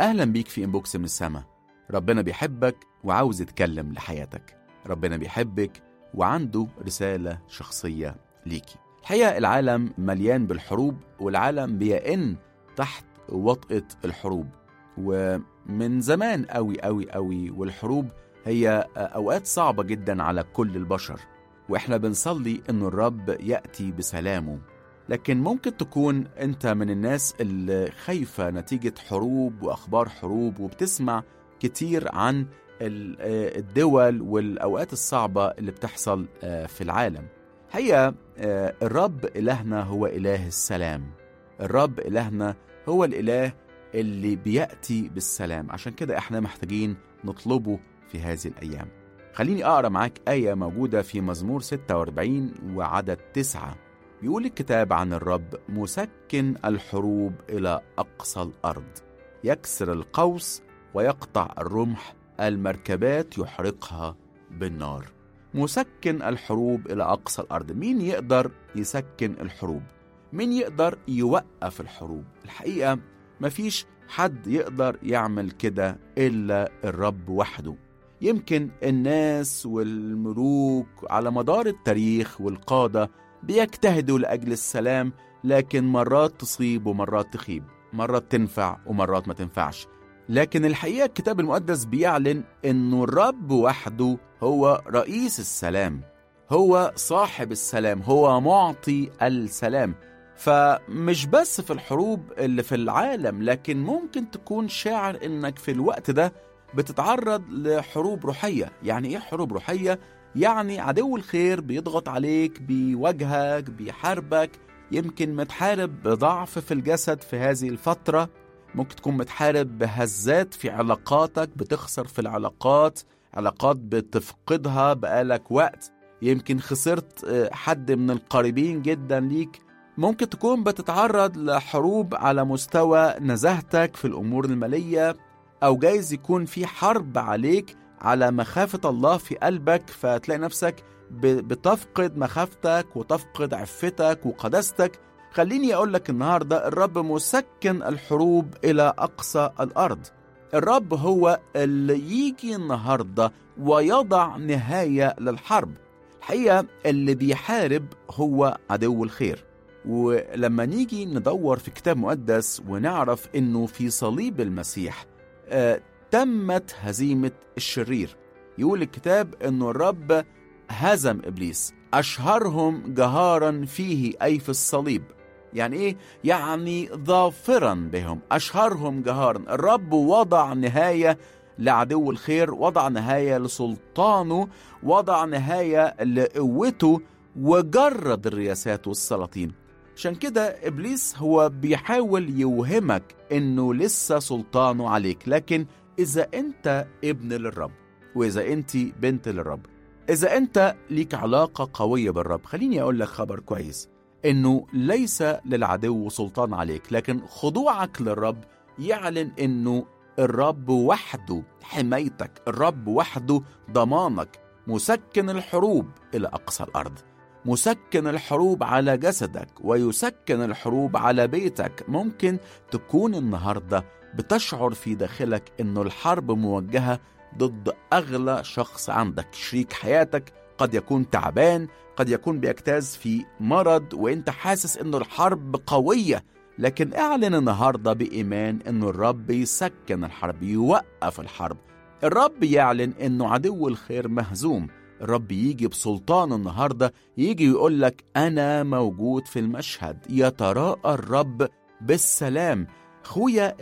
أهلا بيك في إنبوكس من السما ربنا بيحبك وعاوز يتكلم لحياتك ربنا بيحبك وعنده رسالة شخصية ليكي الحقيقة العالم مليان بالحروب والعالم بيئن تحت وطأة الحروب ومن زمان قوي قوي قوي والحروب هي أوقات صعبة جدا على كل البشر وإحنا بنصلي إنه الرب يأتي بسلامه لكن ممكن تكون أنت من الناس اللي خايفة نتيجة حروب وأخبار حروب وبتسمع كتير عن الدول والأوقات الصعبة اللي بتحصل في العالم هي الرب إلهنا هو إله السلام الرب إلهنا هو الإله اللي بيأتي بالسلام عشان كده احنا محتاجين نطلبه في هذه الأيام خليني أقرأ معاك آية موجودة في مزمور 46 وعدد 9 بيقول الكتاب عن الرب مسكن الحروب إلى أقصى الأرض يكسر القوس ويقطع الرمح المركبات يحرقها بالنار مسكن الحروب إلى أقصى الأرض مين يقدر يسكن الحروب مين يقدر يوقف الحروب الحقيقة مفيش حد يقدر يعمل كده إلا الرب وحده يمكن الناس والملوك على مدار التاريخ والقادة بيجتهدوا لأجل السلام لكن مرات تصيب ومرات تخيب مرات تنفع ومرات ما تنفعش لكن الحقيقة الكتاب المقدس بيعلن أنه الرب وحده هو رئيس السلام هو صاحب السلام هو معطي السلام فمش بس في الحروب اللي في العالم لكن ممكن تكون شاعر انك في الوقت ده بتتعرض لحروب روحية يعني ايه حروب روحية؟ يعني عدو الخير بيضغط عليك بيواجهك بيحاربك يمكن متحارب بضعف في الجسد في هذه الفترة ممكن تكون متحارب بهزات في علاقاتك بتخسر في العلاقات علاقات بتفقدها بقالك وقت يمكن خسرت حد من القريبين جدا ليك ممكن تكون بتتعرض لحروب على مستوى نزاهتك في الأمور المالية أو جايز يكون في حرب عليك على مخافة الله في قلبك فتلاقي نفسك بتفقد مخافتك وتفقد عفتك وقداستك خليني أقول لك النهاردة الرب مسكن الحروب إلى أقصى الأرض الرب هو اللي يجي النهاردة ويضع نهاية للحرب الحقيقة اللي بيحارب هو عدو الخير ولما نيجي ندور في كتاب مقدس ونعرف انه في صليب المسيح آه تمت هزيمة الشرير يقول الكتاب انه الرب هزم ابليس اشهرهم جهارا فيه اي في الصليب يعني ايه يعني ظافرا بهم اشهرهم جهارا الرب وضع نهايه لعدو الخير وضع نهايه لسلطانه وضع نهايه لقوته وجرد الرياسات والسلاطين عشان كده ابليس هو بيحاول يوهمك انه لسه سلطانه عليك لكن اذا انت ابن للرب واذا انت بنت للرب اذا انت ليك علاقه قويه بالرب خليني اقول لك خبر كويس انه ليس للعدو سلطان عليك لكن خضوعك للرب يعلن انه الرب وحده حمايتك الرب وحده ضمانك مسكن الحروب الى اقصى الارض مسكن الحروب على جسدك ويسكن الحروب على بيتك ممكن تكون النهارده بتشعر في داخلك انه الحرب موجهه ضد اغلى شخص عندك شريك حياتك قد يكون تعبان قد يكون بيجتاز في مرض وانت حاسس انه الحرب قويه لكن اعلن النهارده بايمان انه الرب يسكن الحرب يوقف الحرب الرب يعلن انه عدو الخير مهزوم الرب يجي بسلطان النهارده يجي يقول لك انا موجود في المشهد يتراءى الرب بالسلام خويا